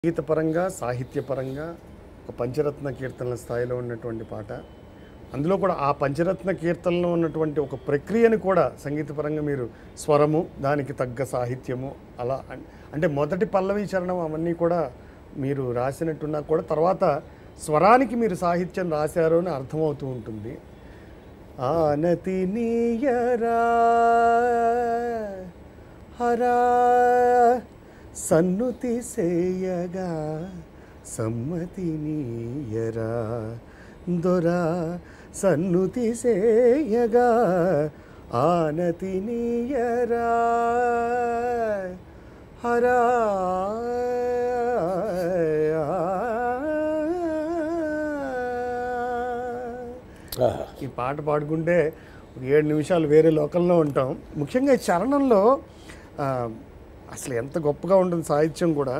సంగీతపరంగా సాహిత్యపరంగా ఒక పంచరత్న కీర్తనల స్థాయిలో ఉన్నటువంటి పాట అందులో కూడా ఆ పంచరత్న కీర్తనలో ఉన్నటువంటి ఒక ప్రక్రియని కూడా సంగీతపరంగా మీరు స్వరము దానికి తగ్గ సాహిత్యము అలా అన్- అంటే మొదటి పల్లవి చరణం అవన్నీ కూడా మీరు రాసినట్టున్నా కూడా తర్వాత స్వరానికి మీరు సాహిత్యం రాశారు అని అర్థమవుతూ ఉంటుంది ఆనతి నీయరా హరా సన్నుతి సేయగా సమ్మతి నీయరా దొరా సన్నుతి సేయగా ఆనతి నీయరా హరా ఆహా. ఈ పాట పాడుకుంటే ఒక ఏడు నిమిషాలు వేరే లోకంలో ఉంటాం ముఖ్యంగా ఈ చరణంలో ఆ, అసలు ఎంత గొప్పగా ఉంటుంది సాహిత్యం కూడా